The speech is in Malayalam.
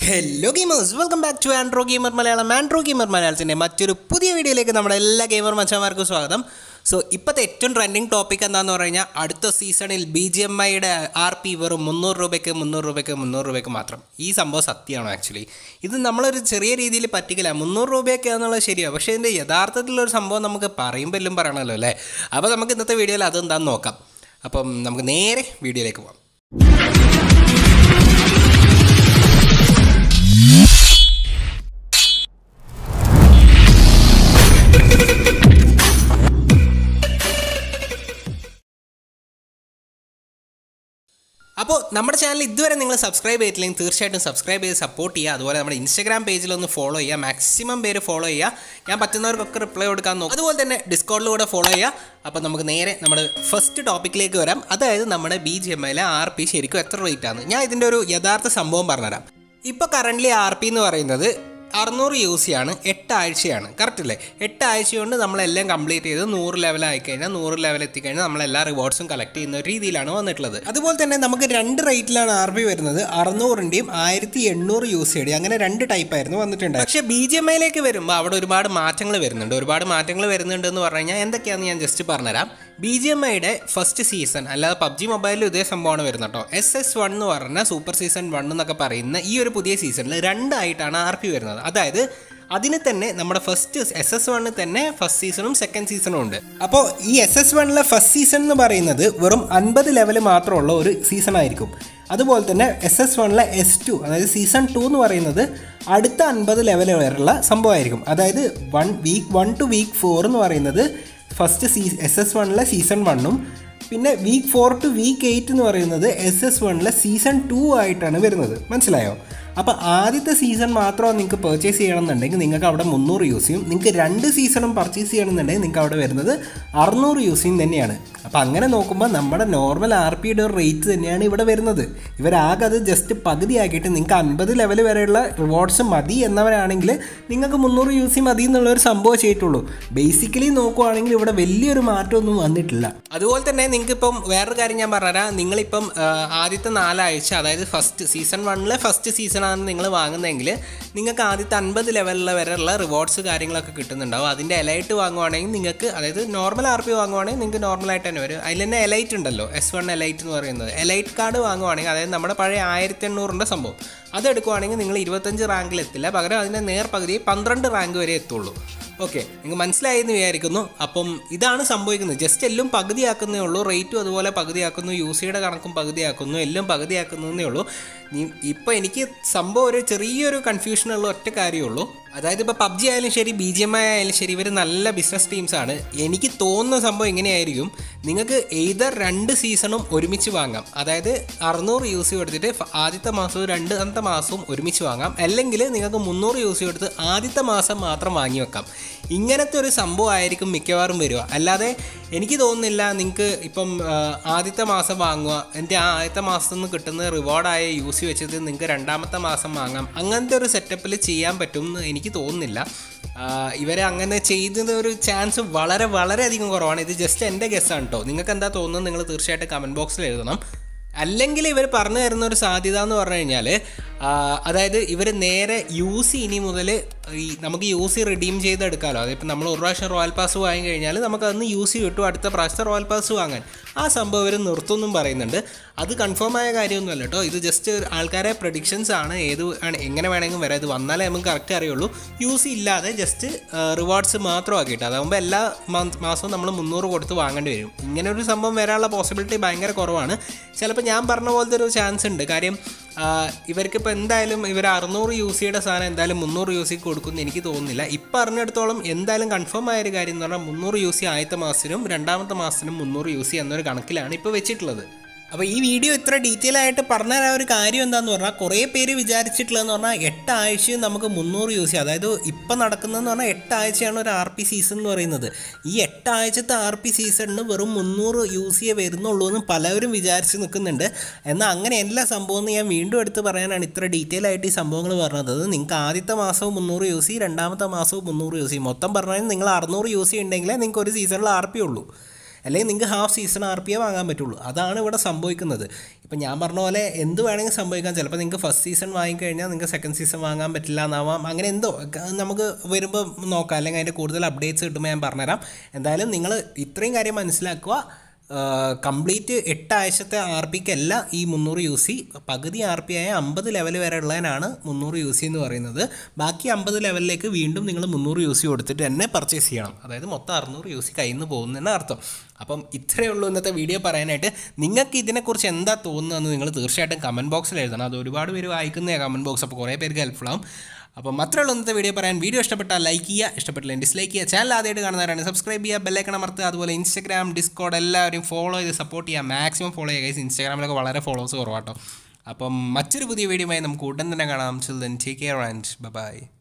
hello gamers welcome back to Andro Gamer Malayalam Andro Gamer മലയാളത്തിൻ്റെ മറ്റൊരു പുതിയ വീഡിയോയിലേക്ക് നമ്മുടെ എല്ലാ ഗെയിമർ മച്ചന്മാർക്കും സ്വാഗതം സോ ഇപ്പോഴത്തെ ഏറ്റവും ട്രെൻഡിങ് ടോപ്പിക് എന്താണെന്ന് പറഞ്ഞു കഴിഞ്ഞാൽ അടുത്ത സീസണിൽ ബി ജി എം ഐയുടെ ആർ പി വെറും മുന്നൂറ് രൂപയ്ക്ക് മുന്നൂറ് രൂപയ്ക്ക് മുന്നൂറ് രൂപയ്ക്ക് മാത്രം ഈ സംഭവം സത്യമാണോ ആക്ച്വലി ഇത് നമ്മളൊരു ചെറിയ രീതിയിൽ പറ്റിക്കില്ല മുന്നൂറ് രൂപയൊക്കെ എന്നുള്ളത് ശരിയാണ് പക്ഷേ ഇതിൻ്റെ യഥാർത്ഥത്തിലൊരു സംഭവം നമുക്ക് പറയുമ്പോൾ എല്ലാം പറയണമല്ലോ അല്ലേ അപ്പോൾ നമുക്ക് ഇന്നത്തെ വീഡിയോയിൽ അതെന്താണെന്ന് നോക്കാം അപ്പം നമുക്ക് നേരെ വീഡിയോയിലേക്ക് പോകാം അപ്പോൾ നമ്മുടെ ചാനൽ ഇതുവരെ നിങ്ങൾ സബ്സ്ക്രൈബ് ചെയ്തിട്ടില്ലെങ്കിൽ തീർച്ചയായിട്ടും സബ്സ്ക്രൈബ് ചെയ്ത് സപ്പോർട്ട് ചെയ്യുക അതുപോലെ നമ്മുടെ ഇൻസ്റ്റാഗ്രാം പേജിലൊന്ന് ഫോളോ ചെയ്യുക മാക്സിമം പേര് ഫോളോ ചെയ്യുക ഞാൻ പറ്റുന്നവർക്കൊക്കെ റിപ്ലൈ കൊടുക്കാൻ നോക്കും അതുപോലെ തന്നെ ഡിസ്കൗണ്ടിലൂടെ ഫോളോ ചെയ്യുക അപ്പോൾ നമുക്ക് നേരെ നമ്മുടെ ഫസ്റ്റ് ടോപ്പിക്കിലേക്ക് വരാം അതായത് നമ്മുടെ ബി ജി എം ഐയിലെ ആർ പി ശരിക്കും എത്ര റേറ്റ് ആണ് ഞാൻ ഇതിൻ്റെ ഒരു യഥാർത്ഥ സംഭവം പറഞ്ഞുതരാം ഇപ്പോൾ കറൻ്റ്ലി ആർ പി എന്ന് പറയുന്നത് അറുന്നൂറ് യു സി ആണ് എട്ട് ആഴ്ചയാണ് കറക്റ്റ് അല്ലേ എട്ട് ആഴ്ച കൊണ്ട് നമ്മളെല്ലാം കംപ്ലീറ്റ് ചെയ്ത് നൂറ് ലെവൽ ആയിക്കഴിഞ്ഞാൽ നൂറ് ലെവൽ എത്തിക്കഴിഞ്ഞാൽ നമ്മൾ എല്ലാ റിവാർഡ്സും കളക്ട് ചെയ്യുന്ന ഒരു രീതിയിലാണ് വന്നിട്ടുള്ളത് അതുപോലെ തന്നെ നമുക്ക് രണ്ട് റേറ്റിലാണ് ആർ ബി വരുന്നത് അറുന്നൂറിൻ്റെയും ആയിരത്തി എണ്ണൂറ് യു സിയുടെയും അങ്ങനെ രണ്ട് ടൈപ്പ് ആയിരുന്നു വന്നിട്ടുണ്ട് പക്ഷേ ബി ജി എം ഐയിലേക്ക് വരുമ്പോൾ അവിടെ ഒരുപാട് മാറ്റങ്ങൾ വരുന്നുണ്ട് ഒരുപാട് മാറ്റങ്ങൾ വരുന്നുണ്ട് എന്ന് പറഞ്ഞു കഴിഞ്ഞാൽ എന്തൊക്കെയാണെന്ന് ഞാൻ ജസ്റ്റ് പറഞ്ഞുതരാം ബി ജി എം ഐയുടെ ഫസ്റ്റ് സീസൺ അല്ലാതെ പബ്ജി മൊബൈലിൽ ഇതേ സംഭവമാണ് വരുന്നത് കേട്ടോ എസ് എസ് വൺ എന്ന് പറഞ്ഞ സൂപ്പർ സീസൺ വൺ എന്നൊക്കെ പറയുന്ന ഈ ഒരു പുതിയ സീസണിൽ രണ്ടായിട്ടാണ് ആർ പി വരുന്നത് അതായത് അതിന് തന്നെ നമ്മുടെ ഫസ്റ്റ് എസ് എസ് വണ്ണിൽ തന്നെ ഫസ്റ്റ് സീസണും സെക്കൻഡ് സീസണും ഉണ്ട് അപ്പോൾ ഈ എസ് എസ് വണ്ണിലെ ഫസ്റ്റ് സീസൺ എന്ന് പറയുന്നത് വെറും അൻപത് ലെവൽ മാത്രമുള്ള ഒരു സീസൺ ആയിരിക്കും അതുപോലെ തന്നെ എസ് എസ് വണ്ണിലെ എസ് ടു അതായത് സീസൺ ടു എന്ന് പറയുന്നത് അടുത്ത അൻപത് ലെവൽ വരെയുള്ള സംഭവമായിരിക്കും അതായത് one week one to week four എന്ന് പറയുന്നത് ഫസ്റ്റ് സീ എസ് എസ് വണ്ണിലെ സീസൺ വണ്ണും പിന്നെ week four to week eight എന്ന് പറയുന്നത് എസ് എസ് വണ്ണിലെ സീസൺ ടു ആയിട്ടാണ് വരുന്നത് മനസ്സിലായോ അപ്പോൾ ആദ്യത്തെ സീസൺ മാത്രം നിങ്ങൾക്ക് പർച്ചേസ് ചെയ്യണമെന്നുണ്ടെങ്കിൽ നിങ്ങൾക്ക് അവിടെ മുന്നൂറ് യൂസ് ചെയ്യും നിങ്ങൾക്ക് രണ്ട് സീസണും പർച്ചേസ് ചെയ്യണമെന്നുണ്ടെങ്കിൽ നിങ്ങൾക്ക് അവിടെ വരുന്നത് അറുന്നൂറ് യൂസ് ചെയ്യും തന്നെയാണ് അപ്പോൾ അങ്ങനെ നോക്കുമ്പോൾ നമ്മുടെ നോർമൽ ആർ പിയുടെ ഒരു റേറ്റ് തന്നെയാണ് ഇവിടെ വരുന്നത് ഇവരാകെ അത് ജസ്റ്റ് പകുതിയാക്കിയിട്ട് നിങ്ങൾക്ക് അൻപത് ലെവൽ വരെയുള്ള റിവാർഡ്സ് മതി എന്നവരാണെങ്കിൽ നിങ്ങൾക്ക് മുന്നൂറ് യൂസ് ചെയ്യും മതി എന്നുള്ളൊരു സംഭവം ചെയ്തിട്ടുള്ളൂ ബേസിക്കലി നോക്കുവാണെങ്കിൽ ഇവിടെ വലിയൊരു മാറ്റമൊന്നും വന്നിട്ടില്ല അതുപോലെ തന്നെ നിങ്ങൾക്ക് ഇപ്പം വേറൊരു കാര്യം ഞാൻ പറഞ്ഞുതരാം നിങ്ങളിപ്പം ആ, ആദ്യത്തെ നാലാഴ്ച അതായത് ഫസ്റ്റ് സീസൺ വണ്ണിലെ ഫസ്റ്റ് സീസണാണ് നിങ്ങൾ വാങ്ങുന്നതെങ്കിൽ നിങ്ങൾക്ക് ആദ്യത്തെ അൻപത് ലെവലിൽ വരെയുള്ള റിവാർഡ്സ് കാര്യങ്ങളൊക്കെ കിട്ടുന്നുണ്ടാവും അതിൻ്റെ എലൈറ്റ് വാങ്ങുവാണെങ്കിൽ നിങ്ങൾക്ക് അതായത് നോർമൽ ആർ പി വാങ്ങുവാണെങ്കിൽ നിങ്ങൾക്ക് നോർമലായിട്ട് തന്നെ വരും അതിൽ തന്നെ എലൈറ്റ് ഉണ്ടല്ലോ എസ് വൺ എലൈറ്റ് എന്ന് പറയുന്നത് എലൈറ്റ് കാർഡ് വാങ്ങുവാണെങ്കിൽ അതായത് നമ്മുടെ പഴയ ആയിരത്തി എണ്ണൂറിൻ്റെ സംഭവം അതെടുക്കുവാണെങ്കിൽ നിങ്ങൾ ഇരുപത്തഞ്ച് റാങ്കിൽ എത്തില്ല പകരം അതിൻ്റെ നേർപകുതി പന്ത്രണ്ട് റാങ്ക് വരെ എത്തുള്ളൂ ഓക്കെ നിങ്ങൾക്ക് മനസ്സിലായി എന്ന് വിചാരിക്കുന്നു അപ്പം ഇതാണ് സംഭവിക്കുന്നത് ജസ്റ്റ് എല്ലാം പകുതിയാക്കുന്നേ ഉള്ളൂ റേറ്റും അതുപോലെ പകുതിയാക്കുന്നു യു സിയുടെ കണക്കും പകുതിയാക്കുന്നു എല്ലാം പകുതിയാക്കുന്നതേ ഉള്ളൂ നീ ഇപ്പോൾ എനിക്ക് സംഭവം ഒരു ചെറിയൊരു കൺഫ്യൂഷനുള്ള ഒറ്റ കാര്യമേ ഉള്ളൂ അതായത് ഇപ്പോൾ പബ്ജി ആയാലും ശരി ബി ജി എം ഐ ആയാലും ശരി ഇവർ നല്ല ബിസിനസ് ടീംസാണ് എനിക്ക് തോന്നുന്ന സംഭവം ഇങ്ങനെയായിരിക്കും നിങ്ങൾക്ക് എയ്തർ രണ്ട് സീസണും ഒരുമിച്ച് വാങ്ങാം അതായത് അറുന്നൂറ് യു സി കൊടുത്തിട്ട് ഫ- ആദ്യത്തെ മാസവും രണ്ടാമത്തെ മാസവും ഒരുമിച്ച് വാങ്ങാം അല്ലെങ്കിൽ നിങ്ങൾക്ക് മുന്നൂറ് യു സി കൊടുത്ത് ആദ്യത്തെ മാസം മാത്രം വാങ്ങി വെക്കാം ഇങ്ങനത്തെ ഒരു സംഭവം ആയിരിക്കും മിക്കവാറും വരിക അല്ലാതെ എനിക്ക് തോന്നുന്നില്ല നിങ്ങൾക്ക് ഇപ്പം ആ, ആദ്യത്തെ മാസം വാങ്ങുക എൻ്റെ ആ ആദ്യത്തെ മാസത്തിൽ നിന്ന് കിട്ടുന്ന റിവാർഡായ യു സി വെച്ചിട്ട് നിങ്ങൾക്ക് രണ്ടാമത്തെ മാസം വാങ്ങാം അങ്ങനത്തെ ഒരു സെറ്റപ്പിൽ ചെയ്യാൻ പറ്റും എന്ന് എനിക്ക് തോന്നുന്നില്ല ആ, ഇവരെ അങ്ങനെ ചെയ്യുന്ന ഒരു ചാൻസ് വളരെ വളരെയധികം കുറവാണ് ഇത് ജസ്റ്റ് എൻ്റെ ഗസ്സാണ് കേട്ടോ നിങ്ങൾക്ക് എന്താ തോന്നുന്നത് നിങ്ങൾ തീർച്ചയായിട്ടും കമൻറ്റ് ബോക്സിൽ എഴുതണം അല്ലെങ്കിൽ ഇവർ പറഞ്ഞു തരുന്ന ഒരു സാധ്യത എന്ന് പറഞ്ഞു കഴിഞ്ഞാൽ അതായത് ഇവർ നേരെ യു സി ഇനി മുതൽ ഈ നമുക്ക് യു സി റിഡീം ചെയ്തെടുക്കാമല്ലോ അതിപ്പോൾ നമ്മൾ ഒരു പ്രാവശ്യം റോയൽ പാസ് വാങ്ങി കഴിഞ്ഞാൽ നമുക്ക് അന്ന് യു സി കിട്ടും അടുത്ത പ്രാവശ്യത്തെ റോയൽ പാസ് വാങ്ങാൻ ആ സംഭവം ഇവർ നിർത്തുമെന്നും പറയുന്നുണ്ട് അത് കൺഫേം ആയ കാര്യമൊന്നുമല്ല കേട്ടോ ഇത് ജസ്റ്റ് ആൾക്കാരെ പ്രഡിക്ഷൻസ് ആണ് ഏത് ആണ് എങ്ങനെ വേണമെങ്കിലും വരാം ഇത് വന്നാലേ നമുക്ക് കറക്റ്റ് അറിയുള്ളൂ യു സി ഇല്ലാതെ ജസ്റ്റ് റിവാർഡ്സ് മാത്രം ആക്കിയിട്ട് അതാകുമ്പോൾ എല്ലാ മന്ത് മാസവും നമ്മൾ മുന്നൂറ് കൊടുത്ത് വാങ്ങേണ്ടി വരും ഇങ്ങനെ ഒരു സംഭവം വരാനുള്ള പോസിബിലിറ്റി ഭയങ്കര കുറവാണ് ചിലപ്പോൾ ഞാൻ പറഞ്ഞ പോലത്തെ ഒരു ചാൻസ് ഉണ്ട് കാര്യം ആ, ഇവർക്കിപ്പോൾ എന്തായാലും ഇവർ അറുന്നൂറ് യു സിയുടെ സാധനം എന്തായാലും മുന്നൂറ് യു സിക്ക് കൊടുക്കുമെന്ന് എനിക്ക് തോന്നുന്നില്ല ഇപ്പം അറിഞ്ഞിടത്തോളം എന്തായാലും കൺഫേം ആയ ഒരു കാര്യം എന്ന് പറഞ്ഞാൽ മുന്നൂറ് യു സി ആദ്യത്തെ മാസത്തിനും രണ്ടാമത്തെ മാസത്തിനും മുന്നൂറ് യു സി എന്നൊരു കണക്കിലാണ് ഇപ്പോൾ വെച്ചിട്ടുള്ളത് അപ്പോൾ ഈ വീഡിയോ ഇത്ര ഡീറ്റെയിൽ ആയിട്ട് പറഞ്ഞ ആ ഒരു കാര്യം എന്താന്ന് പറഞ്ഞാൽ കുറേ പേര് വിചാരിച്ചിട്ടുള്ളതെന്ന് പറഞ്ഞാൽ എട്ട് ആഴ്ചയും നമുക്ക് മുന്നൂറ് യൂസ് ചെയ്യാം അതായത് ഇപ്പം നടക്കുന്നതെന്ന് പറഞ്ഞാൽ എട്ട് ആഴ്ചയാണ് ഒരു ആർ പി സീസൺ എന്ന് പറയുന്നത് ഈ എട്ട് ആഴ്ചത്തെ ആർ പി സീസണിന് വെറും മുന്നൂറ് യൂസ് ചെയ്യേ വരുന്നുള്ളൂ എന്ന് പലവരും വിചാരിച്ച് നിൽക്കുന്നുണ്ട് എന്നാൽ അങ്ങനെ എല്ലാ സംഭവം എന്ന് ഞാൻ വീണ്ടും എടുത്ത് പറയാനാണ് ഇത്ര ഡീറ്റെയിൽ ആയിട്ട് ഈ സംഭവങ്ങൾ പറഞ്ഞത് നിങ്ങൾക്ക് ആദ്യത്തെ മാസവും മുന്നൂറ് യൂസ് ചെയ്യും രണ്ടാമത്തെ മാസവും മുന്നൂറ് യൂസ് ചെയ്യും മൊത്തം പറഞ്ഞാൽ നിങ്ങൾ അറുന്നൂറ് യൂസ് ചെയ്യുന്നുണ്ടെങ്കിലേ നിങ്ങൾക്ക് ഒരു സീസണിൽ ആർ പി ഉള്ളൂ അല്ലെങ്കിൽ നിങ്ങൾക്ക് ഹാഫ് സീസൺ ആർ പി വാങ്ങാൻ പറ്റുള്ളൂ അതാണ് ഇവിടെ സംഭവിക്കുന്നത് ഇപ്പം ഞാൻ പറഞ്ഞ പോലെ എന്ത് വേണമെങ്കിൽ സംഭവിക്കാം ചിലപ്പോൾ നിങ്ങൾക്ക് ഫസ്റ്റ് സീസൺ വാങ്ങിക്കഴിഞ്ഞാൽ നിങ്ങൾക്ക് സെക്കൻഡ് സീസൺ വാങ്ങാൻ പറ്റില്ല എന്നാവാം അങ്ങനെ എന്തോ ക- നമുക്ക് വരുമ്പോൾ നോക്കാം അല്ലെങ്കിൽ അതിൻ്റെ കൂടുതൽ അപ്ഡേറ്റ്സ് കിട്ടുമ്പോൾ ഞാൻ പറഞ്ഞുതരാം എന്തായാലും നിങ്ങൾ ഇത്രയും കാര്യം മനസ്സിലാക്കുക കംപ്ലീറ്റ് എട്ട് ആഴ്ചത്തെ ആർ പിക്ക് അല്ല ഈ മുന്നൂറ് യു സി പകുതി ആർ പി ആയ അമ്പത് ലെവൽ വരെ ഉള്ളതിനാണ് മുന്നൂറ് യു സി എന്ന് പറയുന്നത് ബാക്കി അമ്പത് ലെവലിലേക്ക് വീണ്ടും നിങ്ങൾ മുന്നൂറ് യു സി കൊടുത്തിട്ട് തന്നെ പർച്ചേസ് ചെയ്യണം അതായത് മൊത്തം അറുന്നൂറ് യു സി കയ്യിൽ നിന്ന് പോകുന്നതെന്ന് അർത്ഥം അപ്പം ഇത്രയേ ഉള്ളൂ ഇന്നത്തെ വീഡിയോ പറയാനായിട്ട് നിങ്ങൾക്ക് ഇതിനെക്കുറിച്ച് എന്താ തോന്നുന്നതെന്ന് നിങ്ങൾ തീർച്ചയായിട്ടും കമൻറ്റ് ബോക്സിൽ എഴുതണം അത് ഒരുപാട് പേര് വായിക്കുന്ന കമൻറ്റ് ബോക്സ് അപ്പോൾ കുറേ പേർക്ക് ഹെൽപ്ഫുൾ ആവും അപ്പം മാത്രമേ ഉള്ളൂ ഇന്നത്തെ വീഡിയോ പറയാൻ വീഡിയോ ഇഷ്ടപ്പെട്ടാൽ ലൈക്ക് ചെയ്യുക ഇഷ്ടപ്പെട്ടില്ല ഡിസ്ലൈക്ക് ചെയ്യുക ചാനൽ ആദ്യമായിട്ട് കാണുന്നവരാണ് സബ്സ്ക്രൈബ് ചെയ്യുക ബെല്ലൈക്കൺ അമർത്തുക അതുപോലെ ഇൻസ്റ്റാഗ്രാം ഡിസ്കോഡ് എല്ലാവരും ഫോളോ ചെയ്ത് സപ്പോർട്ട് ചെയ്യുക മാക്സിമം ഫോളോ ചെയ്യുക ഗൈസ് ഇൻസ്റ്റാഗ്രാമിലൊക്കെ വളരെ ഫോളോവേഴ്സ് കുറവാട്ടോ അപ്പം മറ്റൊരു പുതിയ വീഡിയോയുമായി നമുക്ക് ഉടൻ തന്നെ കാണാം chill then take care and by